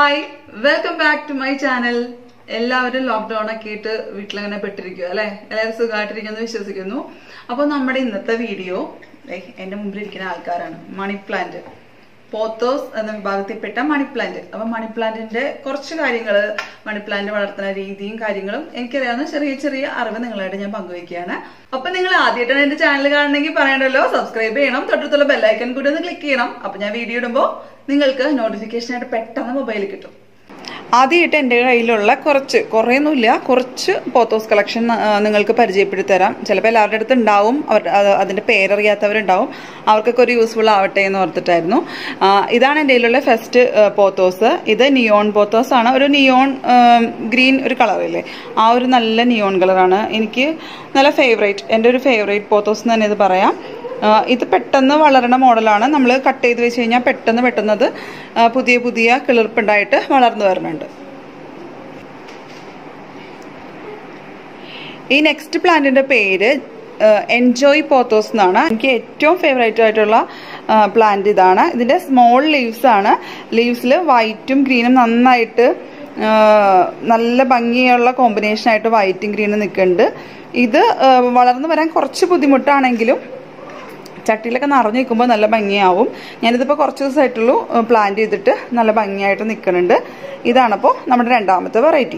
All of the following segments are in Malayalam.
Hi welcome back to my channel എല്ലാവരും ലോക്ക്ഡൌൺ ഒക്കെ ആയിട്ട് വീട്ടിലങ്ങനെ പെട്ടിരിക്കുക അല്ലെ എല്ലാവരും സുഖമായിട്ടിരിക്കുന്നു വിശ്വസിക്കുന്നു അപ്പോൾ നമ്മുടെ ഇന്നത്തെ വീഡിയോ എന്റെ മുമ്പിൽ ഇരിക്കുന്ന ആൾക്കാരാണ് മണി പ്ലാന്റ് പോത്തോസ് എന്ന വിഭാഗത്തിൽപ്പെട്ട മണി പ്ലാന്റ് അപ്പൊ മണി പ്ലാന്റിന്റെ കുറച്ച് കാര്യങ്ങൾ മണി പ്ലാന്റ് വളർത്തുന്ന രീതിയും കാര്യങ്ങളും എനിക്കറിയാവുന്ന ചെറിയ ചെറിയ അറിവ് നിങ്ങളായിട്ട് ഞാൻ പങ്കുവയ്ക്കുകയാണ് അപ്പൊ നിങ്ങൾ ആദ്യമായിട്ടാണ് എന്റെ ചാനൽ കാണണമെങ്കിൽ പറയണ്ടല്ലോ സബ്സ്ക്രൈബ് ചെയ്യണം തൊട്ടടുത്തുള്ള ബെല്ലൈക്കൺ കൂടി ഒന്ന് ക്ലിക്ക് ചെയ്യണം അപ്പൊ ഞാൻ വീഡിയോ ഇടുമ്പോൾ നിങ്ങൾക്ക് നോട്ടിഫിക്കേഷൻ ആയിട്ട് പെട്ടെന്ന് മൊബൈലിൽ കിട്ടും ആദ്യമായിട്ട് എൻ്റെ കയ്യിലുള്ള കുറച്ച് കുറേയൊന്നുമില്ല കുറച്ച് പോത്തോസ് കളക്ഷൻ നിങ്ങൾക്ക് പരിചയപ്പെടുത്തി തരാം ചിലപ്പോൾ എല്ലാവരുടെ അടുത്ത് ഉണ്ടാവും അവർ അത് അതിൻ്റെ പേരറിയാത്തവരുണ്ടാവും അവർക്കൊക്കെ ഒരു യൂസ്ഫുൾ ആവട്ടെ എന്ന് ഓർത്തിട്ടായിരുന്നു ആ, ഇതാണ് എൻ്റെ കയ്യിലുള്ള ഫസ്റ്റ് പോത്തോസ് ഇത് നിയോൺ പോത്തോസ് ആണ് ഒരു നിയോൺ ഗ്രീൻ ഒരു കളറില്ലേ ആ ഒരു നല്ല നിയോൺ കളറാണ് എനിക്ക് നല്ല ഫേവറേറ്റ് എൻ്റെ ഒരു ഫേവറേറ്റ് പോത്തോസ് എന്ന് തന്നെ ഇത് പറയാം ആ, ഇത് പെട്ടെന്ന് വളരണ മോഡലാണ് നമ്മൾ കട്ട് ചെയ്ത് വെച്ച് കഴിഞ്ഞാൽ പെട്ടെന്ന് പെട്ടെന്ന് അത് ആ, പുതിയ പുതിയ കിളിർപ്പുണ്ടായിട്ട് വളർന്നു വരുന്നുണ്ട് ഈ നെക്സ്റ്റ് പ്ലാന്റിന്റെ പേര് എൻജോയ് പോത്തോസ് എന്നാണ് എനിക്ക് ഏറ്റവും ഫേവറേറ്റ് ആയിട്ടുള്ള പ്ലാന്റ് ഇതാണ് ഇതിന്റെ സ്മോൾ ലീവ്സ് ആണ് ലീവ്സിൽ വൈറ്റും ഗ്രീനും നന്നായിട്ട് ആ, നല്ല ഭംഗിയുള്ള കോമ്പിനേഷൻ ആയിട്ട് വൈറ്റും ഗ്രീനും നിൽക്കുന്നുണ്ട് ഇത് ആ, വളർന്നു വരാൻ കുറച്ച് ബുദ്ധിമുട്ടാണെങ്കിലും ചട്ടിയിലൊക്കെ നിറഞ്ഞു നിൽക്കുമ്പോൾ നല്ല ഭംഗിയാവും ഞാനിതിപ്പോൾ കുറച്ച് ദിവസമായിട്ടുള്ളൂ പ്ലാന്റ് ചെയ്തിട്ട് നല്ല ഭംഗിയായിട്ട് നിൽക്കുന്നുണ്ട് ഇതാണപ്പോൾ നമ്മുടെ രണ്ടാമത്തെ വെറൈറ്റി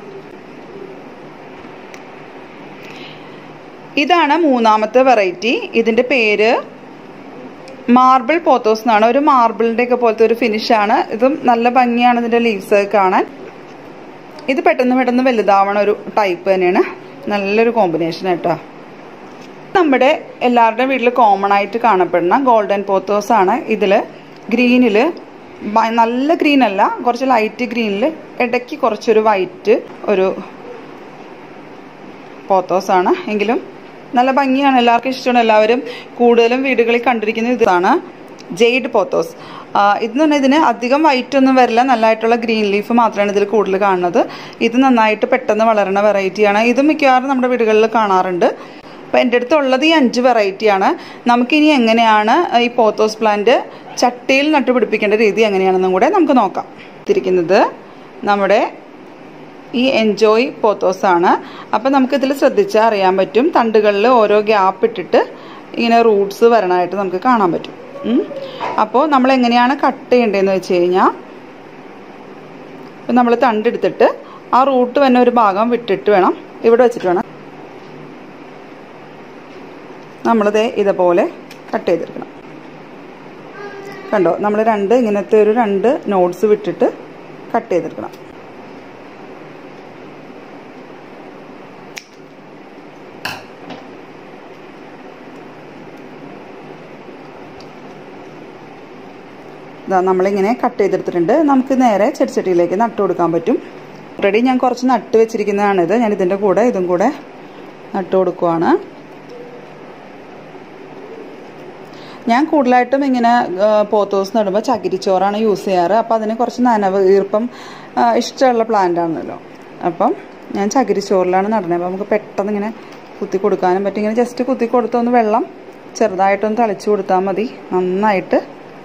ഇതാണ് മൂന്നാമത്തെ വെറൈറ്റി ഇതിൻ്റെ പേര് മാർബിൾ പോത്തോസ് എന്നാണ് ഒരു മാർബിളിൻ്റെ ഒക്കെ പോലത്തെ ഒരു ഫിനിഷാണ് ഇതും നല്ല ഭംഗിയാണ് ഇതിൻ്റെ ലീവ്സ് കാണാൻ ഇത് പെട്ടെന്ന് പെട്ടെന്ന് വലുതാവണ ഒരു ടൈപ്പ് തന്നെയാണ് നല്ലൊരു കോമ്പിനേഷൻ കേട്ടോ നമ്മുടെ എല്ലാവരുടെയും വീട്ടിൽ കോമൺ ആയിട്ട് കാണപ്പെടുന്ന ഗോൾഡൻ പോത്തോസ് ആണ് ഇതിൽ ഗ്രീനിൽ നല്ല ഗ്രീൻ അല്ല കുറച്ച് ലൈറ്റ് ഗ്രീനിൽ ഇടയ്ക്ക് കുറച്ചൊരു വൈറ്റ് ഒരു പോത്തോസ് ആണ് എങ്കിലും നല്ല ഭംഗിയാണ് എല്ലാവർക്കും ഇഷ്ടമാണ് എല്ലാവരും കൂടുതലും വീടുകളിൽ കണ്ടിരിക്കുന്നത് ഇതാണ് ജെയ്ഡ് പോത്തോസ് ആ, ഇതെന്ന് പറഞ്ഞാൽ ഇതിന് അധികം വൈറ്റ് ഒന്നും വരില്ല നല്ലതായിട്ടുള്ള ഗ്രീൻ ലീഫ് മാത്രമാണ് ഇതിൽ കൂടുതൽ കാണുന്നത് ഇത് നന്നായിട്ട് പെട്ടെന്ന് വളരുന്ന വെറൈറ്റിയാണ് ഇത് മിക്കവാറും നമ്മുടെ വീടുകളിൽ കാണാറുണ്ട് അപ്പോൾ എൻ്റെ അടുത്തുള്ളത് ഈ അഞ്ച് വെറൈറ്റിയാണ് നമുക്കിനി എങ്ങനെയാണ് ഈ പോത്തോസ് പ്ലാന്റ് ചട്ടിയിൽ നട്ടുപിടിപ്പിക്കേണ്ട രീതി എങ്ങനെയാണെന്നും കൂടെ നമുക്ക് നോക്കാം തിരിക്കുന്നത് നമ്മുടെ ഈ എൻജോയ് പോത്തോസ് ആണ് അപ്പം നമുക്കിതിൽ ശ്രദ്ധിച്ചാൽ അറിയാൻ പറ്റും തണ്ടുകളിൽ ഓരോ ഗ്യാപ്പ് ഇട്ടിട്ട് ഇങ്ങനെ റൂട്ട്സ് വരണമായിട്ട് നമുക്ക് കാണാൻ പറ്റും ഉം. അപ്പോൾ നമ്മൾ എങ്ങനെയാണ് കട്ട് ചെയ്യേണ്ടതെന്ന് വെച്ച് കഴിഞ്ഞാൽ ഇപ്പം നമ്മൾ തണ്ടെടുത്തിട്ട് ആ റൂട്ട് തന്നെ ഒരു ഭാഗം വിട്ടിട്ട് വേണം ഇവിടെ വെച്ചിട്ട് വേണം നമ്മളിത് ഇതുപോലെ കട്ട് ചെയ്തെടുക്കണം കണ്ടോ നമ്മൾ രണ്ട് ഇങ്ങനത്തെ ഒരു രണ്ട് നോട്ട്സ് വിട്ടിട്ട് കട്ട് ചെയ്തെടുക്കണം ഇതാ നമ്മളിങ്ങനെ കട്ട് ചെയ്തെടുത്തിട്ടുണ്ട് നമുക്ക് നേരെ ചെടിച്ചട്ടിയിലേക്ക് നട്ടു കൊടുക്കാൻ പറ്റും ഓൾറെഡി ഞാൻ കുറച്ച് നട്ട് വെച്ചിരിക്കുന്നതാണിത് ഞാൻ ഇതിൻ്റെ കൂടെ ഇതും കൂടെ നട്ടു കൊടുക്കുവാണ് ഞാൻ കൂടുതലായിട്ടും ഇങ്ങനെ ആ, പോത്തോസ് നടുമ്പോൾ ചകിരിച്ചോറാണ് യൂസ് ചെയ്യാറ് അപ്പം അതിന് കുറച്ച് നനവ് ഈർപ്പം ആ, ഇഷ്ടമുള്ള പ്ലാന്റ് ആണല്ലോ അപ്പം ഞാൻ ചകിരിച്ചോറിലാണ് നടണത് അപ്പം നമുക്ക് പെട്ടെന്ന് ഇങ്ങനെ കുത്തി കൊടുക്കാനും പറ്റും ഇങ്ങനെ ജസ്റ്റ് കുത്തി കൊടുത്തൊന്ന് വെള്ളം ചെറുതായിട്ടൊന്ന് തളിച്ചു കൊടുത്താൽ മതി നന്നായിട്ട്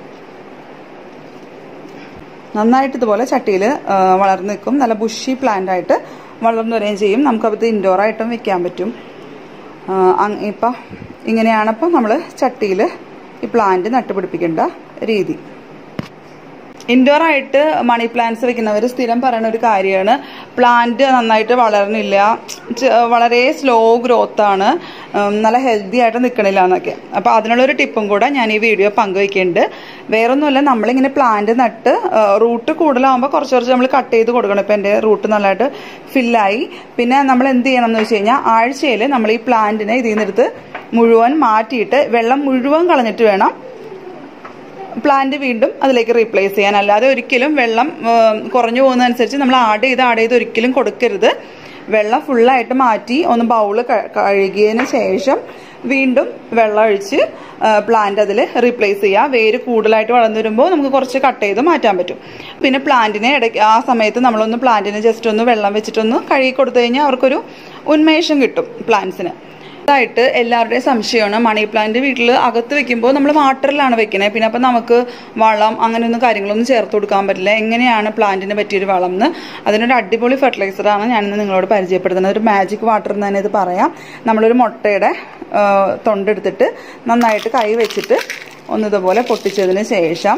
നന്നായിട്ട് ഇതുപോലെ ചട്ടിയിൽ വളർന്നു നിൽക്കും നല്ല ബുഷി പ്ലാന്റ് ആയിട്ട് വളർന്നു വരികയും ചെയ്യും നമുക്കത് ഇൻഡോർ ആയിട്ടും വെക്കാൻ പറ്റും ആ, അങ് ഇപ്പം ഇങ്ങനെയാണിപ്പോൾ നമ്മൾ ചട്ടിയിൽ ഈ പ്ലാന്റ് നട്ടുപിടിപ്പിക്കേണ്ട രീതി ഇൻഡോർ ആയിട്ട് മണി പ്ലാന്റ്സ് വെക്കുന്നവർ സ്ഥിരം പറയുന്ന ഒരു കാര്യമാണ് പ്ലാന്റ് നന്നായിട്ട് വളർന്നില്ല ച- വളരെ സ്ലോ ഗ്രോത്ത് ആണ് ഉം, നല്ല ഹെൽത്തി ആയിട്ട് നിൽക്കണില്ല എന്നൊക്കെ അപ്പോൾ അതിനുള്ളൊരു ടിപ്പും കൂടെ ഞാൻ ഈ വീഡിയോ പങ്കുവയ്ക്കുന്നുണ്ട് വേറൊന്നുമല്ല നമ്മളിങ്ങനെ പ്ലാന്റ് നട്ട് റൂട്ട് കൂടുതലാകുമ്പോൾ കുറച്ച് കുറച്ച് നമ്മൾ കട്ട് ചെയ്ത് കൊടുക്കണം ഇപ്പം എൻ്റെ റൂട്ട് നല്ലതായിട്ട് ഫില്ലായി പിന്നെ നമ്മൾ എന്ത് ചെയ്യണം എന്ന് വെച്ച് കഴിഞ്ഞാൽ ആഴ്ചയിൽ നമ്മൾ ഈ പ്ലാന്റിനെ ഇതിൽ നിന്നെടുത്ത് മുഴുവൻ മാറ്റിയിട്ട് വെള്ളം മുഴുവൻ കളഞ്ഞിട്ട് വേണം പ്ലാന്റ് വീണ്ടും അതിലേക്ക് റീപ്ലേസ് ചെയ്യാൻ അല്ലാതെ ഒരിക്കലും വെള്ളം ഏം, കുറഞ്ഞു പോകുന്നതനുസരിച്ച് നമ്മൾ ആഡ് ചെയ്ത് ആഡ് ചെയ്ത് ഒരിക്കലും കൊടുക്കരുത് വെള്ളം ഫുള്ളായിട്ട് മാറ്റി ഒന്ന് ബൗള് കഴുകിയതിന് ശേഷം വീണ്ടും വെള്ളം ഒഴിച്ച് പ്ലാന്റ് അതിൽ റീപ്ലേസ് ചെയ്യുക വേര് കൂടുതലായിട്ട് വളർന്നു വരുമ്പോൾ നമുക്ക് കുറച്ച് കട്ട് ചെയ്ത് മാറ്റാൻ പറ്റും പിന്നെ പ്ലാന്റിനെ ഇടയ്ക്ക് ആ സമയത്ത് നമ്മളൊന്ന് പ്ലാന്റിന് ജസ്റ്റ് ഒന്ന് വെള്ളം വെച്ചിട്ടൊന്ന് കഴുകി കൊടുത്തു കഴിഞ്ഞാൽ അവർക്കൊരു ഉന്മേഷം കിട്ടും പ്ലാന്റ്സിന് ഇതായിട്ട് എല്ലാവരുടെയും സംശയമാണ് മണി പ്ലാന്റ് വീട്ടിൽ അകത്ത് വെക്കുമ്പോൾ നമ്മൾ വാട്ടറിലാണ് വെക്കുന്നത് പിന്നെ അപ്പം നമുക്ക് വളം അങ്ങനെയൊന്നും കാര്യങ്ങളൊന്നും ചേർത്ത് കൊടുക്കാൻ പറ്റില്ല എങ്ങനെയാണ് പ്ലാന്റിന് പറ്റിയൊരു വളം എന്ന് അതിനൊരു അടിപൊളി ഫെർട്ടിലൈസറാണ് ഞാനിന്ന് നിങ്ങളോട് പരിചയപ്പെടുത്തുന്നത് ഒരു മാജിക് വാട്ടർ എന്ന് തന്നെ ഇത് പറയാം നമ്മളൊരു മുട്ടയുടെ ആ, തൊണ്ടെടുത്തിട്ട് നന്നായിട്ട് കൈ വെച്ചിട്ട് ഒന്ന് ഇതുപോലെ പൊട്ടിച്ചതിന് ശേഷം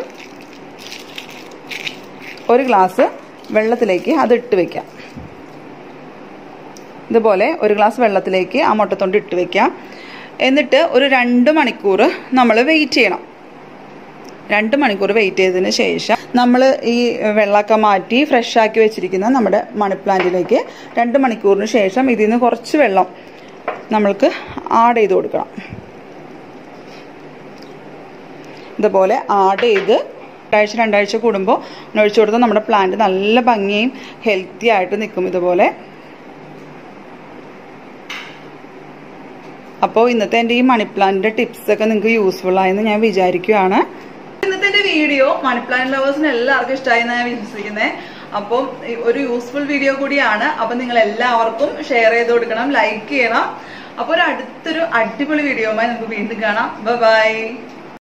ഒരു ഗ്ലാസ് വെള്ളത്തിലേക്ക് അത് ഇട്ട് വെക്കാം ഇതുപോലെ ഒരു ഗ്ലാസ് വെള്ളത്തിലേക്ക് ആ മുട്ടത്തൊണ്ട് ഇട്ട് വെക്കാം എന്നിട്ട് ഒരു രണ്ട് മണിക്കൂർ നമ്മൾ വെയിറ്റ് ചെയ്യണം രണ്ട് മണിക്കൂർ വെയിറ്റ് ചെയ്തതിന് ശേഷം നമ്മൾ ഈ വെള്ളമൊക്കെ മാറ്റി ഫ്രഷ് ആക്കി വെച്ചിരിക്കുന്ന നമ്മുടെ മണി പ്ലാന്റിലേക്ക് രണ്ട് മണിക്കൂറിന് ശേഷം ഇതിൽ നിന്ന് കുറച്ച് വെള്ളം നമ്മൾക്ക് ആഡ് ചെയ്ത് കൊടുക്കണം ഇതുപോലെ ആഡ് ചെയ്ത് ഒരാഴ്ച രണ്ടാഴ്ച കൂടുമ്പോൾ ഒഴിച്ചു കൊടുത്താൽ നമ്മുടെ പ്ലാന്റ് നല്ല ഭംഗിയും ഹെൽത്തി ആയിട്ട് നിൽക്കും ഇതുപോലെ അപ്പോൾ ഇന്നത്തെ എൻ്റെ ഈ മണി പ്ലാന്റിന്റെ ടിപ്സ് ഒക്കെ നിങ്ങൾക്ക് യൂസ്ഫുൾ ആയെന്ന് ഞാൻ വിചാരിക്കുകയാണ് ഇന്നത്തെ എൻ്റെ വീഡിയോ മണി പ്ലാന്റ് ലവേഴ്സിന് എല്ലാവർക്കും ഇഷ്ടമായി എന്ന് ഞാൻ വിശ്വസിക്കുന്നത് അപ്പം ഈ ഒരു യൂസ്ഫുൾ വീഡിയോ കൂടിയാണ് അപ്പം നിങ്ങൾ എല്ലാവർക്കും ഷെയർ ചെയ്ത് കൊടുക്കണം ലൈക്ക് ചെയ്യണം അപ്പോൾ ഒരു അടുത്തൊരു അടിപൊളി വീഡിയോയുമായി നമുക്ക് വീണ്ടും കാണാം ബൈ